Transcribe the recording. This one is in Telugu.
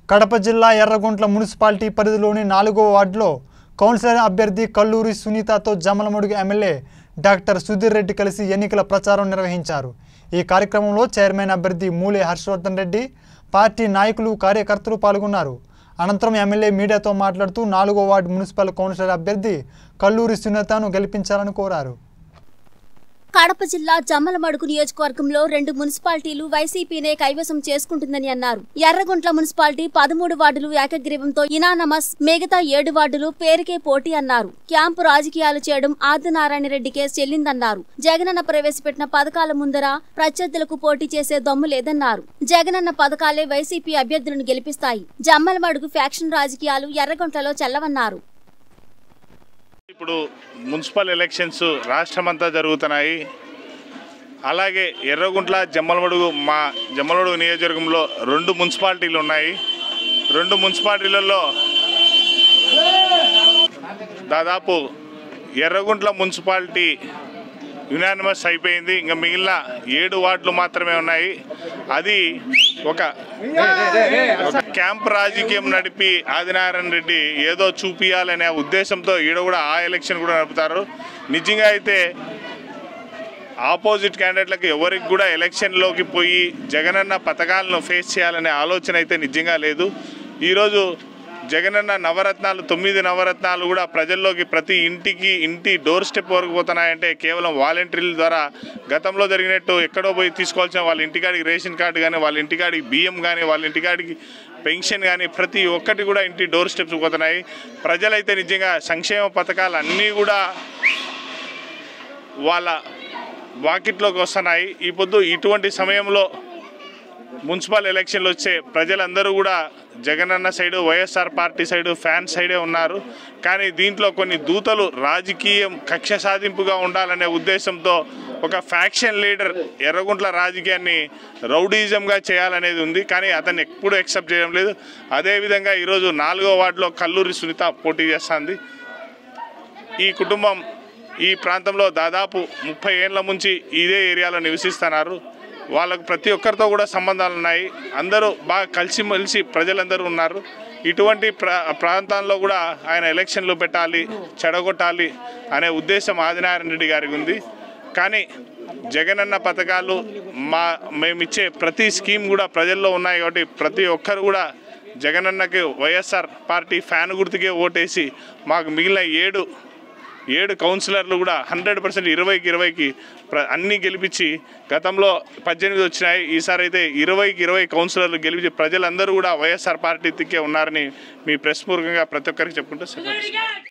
కడప జిల్లా ఎర్రగుంట్ల మున్సిపాలిటీ పరిధిలోని నాలుగో వార్డులో కౌన్సిలర్ అభ్యర్థి కల్లూరి సునీతతో జమలమడుగు ఎమ్మెల్యే డాక్టర్ సుధీర్ రెడ్డి కలిసి ఎన్నికల ప్రచారం నిర్వహించారు ఈ కార్యక్రమంలో చైర్మన్ అభ్యర్థి మూలే హర్షవర్ధన్ రెడ్డి పార్టీ నాయకులు కార్యకర్తలు పాల్గొన్నారు అనంతరం ఎమ్మెల్యే మీడియాతో మాట్లాడుతూ నాలుగో వార్డు మున్సిపల్ కౌన్సిలర్ అభ్యర్థి కల్లూరి సునీతను గెలిపించాలని కోరారు కడప జిల్లా జమ్మలమడుగు నియోజకవర్గంలో రెండు మున్సిపాలిటీలు వైసీపీనే కైవసం చేసుకుంటుందని అన్నారు ఎర్రగుంట్ల మున్సిపాలిటీ పదమూడు వార్డులు ఏకగ్రీవంతో ఇనానమస్ మిగతా ఏడు వార్డులు పేరుకే పోటీ అన్నారు క్యాంపు రాజకీయాలు చేయడం ఆదినారాయణ రెడ్డికే చెల్లిందన్నారు జగనన్న ప్రవేశపెట్టిన పథకాల ముందర ప్రత్యర్థులకు పోటీ చేసే దమ్ము లేదన్నారు జగనన్న పథకాలే వైసీపీ అభ్యర్థులను గెలిపిస్తాయి జమ్మలమడుగు ఫ్యాక్షన్ రాజకీయాలు ఎర్రగుంట్లలో చెల్లవన్నారు ఇప్పుడు మున్సిపల్ ఎలక్షన్స్ రాష్ట్రమంతా జరుగుతున్నాయి అలాగే ఎర్రగుంట్ల జమ్మలమడుగు మా జమ్మలమడుగు నియోజకవర్గంలో రెండు మున్సిపాలిటీలు ఉన్నాయి రెండు మున్సిపాలిటీలలో దాదాపు ఎర్రగుంట్ల మున్సిపాలిటీ యునానిమస్ అయిపోయింది ఇంకా మిగిలిన ఏడు వార్డులు మాత్రమే ఉన్నాయి అది ఒక ఒక క్యాంప్ రాజకీయం నడిపి ఆదినారాయణ రెడ్డి ఏదో చూపియాలనే ఉద్దేశంతో ఈడ కూడా ఆ ఎలక్షన్ కూడా నడుపుతారు నిజంగా అయితే ఆపోజిట్ క్యాండిడేట్లకు ఎవరికి కూడా ఎలక్షన్లోకి పోయి జగనన్న పథకాలను ఫేస్ చేయాలనే ఆలోచన అయితే నిజంగా లేదు ఈరోజు జగనన్న నవరత్నాలు తొమ్మిది నవరత్నాలు కూడా ప్రజల్లోకి ప్రతి ఇంటికి ఇంటి డోర్ స్టెప్ వరకు పోతున్నాయంటే కేవలం వాలంటీర్ల ద్వారా గతంలో జరిగినట్టు ఎక్కడో పోయి తీసుకోవాల్సిన వాళ్ళ ఇంటికాడికి రేషన్ కార్డు కానీ వాళ్ళ ఇంటికాడికి బియ్యం కానీ వాళ్ళ ఇంటికాడికి పెన్షన్ కానీ ప్రతి ఒక్కటి కూడా ఇంటి డోర్ స్టెప్స్ పోతున్నాయి ప్రజలైతే నిజంగా సంక్షేమ పథకాలు అన్నీ కూడా వాళ్ళ వాకిట్లోకి వస్తున్నాయి ఈ పొద్దు ఇటువంటి సమయంలో మున్సిపల్ ఎలక్షన్లు వచ్చే ప్రజలందరూ కూడా Jagananna side YSR party side fan సైడే ఉన్నారు కానీ దీంట్లో కొన్ని దూతలు రాజకీయం కక్ష సాధింపుగా ఉండాలనే ఉద్దేశంతో ఒక ఫ్యాక్షన్ లీడర్ ఎర్రగుంట్ల రాజకీయాన్ని రౌడీజంగా చేయాలనేది ఉంది కానీ అతన్ని ఎప్పుడు యాక్సెప్ట్ చేయడం లేదు అదేవిధంగా ఈరోజు నాలుగో వార్డులో కల్లూరి సునీత పోటీ చేస్తుంది ఈ కుటుంబం ఈ ప్రాంతంలో దాదాపు ముప్పై ఏళ్ళ నుంచి ఇదే ఏరియాలో నివసిస్తున్నారు వాళ్ళకు ప్రతి ఒక్కరితో కూడా సంబంధాలు ఉన్నాయి అందరూ బాగా కలిసిమెలిసి ప్రజలందరూ ఉన్నారు ఇటువంటి ప్రా ప్రాంతాల్లో కూడా ఆయన ఎలక్షన్లు పెట్టాలి చెడగొట్టాలి అనే ఉద్దేశం ఆదినారాయణ రెడ్డి గారికి ఉంది కానీ జగనన్న పథకాలు మా మేమిచ్చే ప్రతి స్కీమ్ కూడా ప్రజల్లో ఉన్నాయి కాబట్టి ప్రతి ఒక్కరు కూడా జగనన్నకి వైఎస్ఆర్ పార్టీ ఫ్యాన్ గుర్తుకే ఓటేసి మాకు మిగిలిన ఏడు ఏడు కౌన్సిలర్లు కూడా హండ్రెడ్ పర్సెంట్ ఇరవైకి ఇరవైకి ప్ర అన్నీ గెలిపించి గతంలో పద్దెనిమిది వచ్చినాయి ఈసారి అయితే ఇరవైకి ఇరవై కౌన్సిలర్లు గెలిపించి ప్రజలందరూ కూడా వైఎస్ఆర్ పార్టీ తిక్కే ఉన్నారని మీ ప్రెస్ పూర్వకంగా ప్రతి ఒక్కరికి చెప్పుకుంటూ సెలవు తీసుకుంటాను.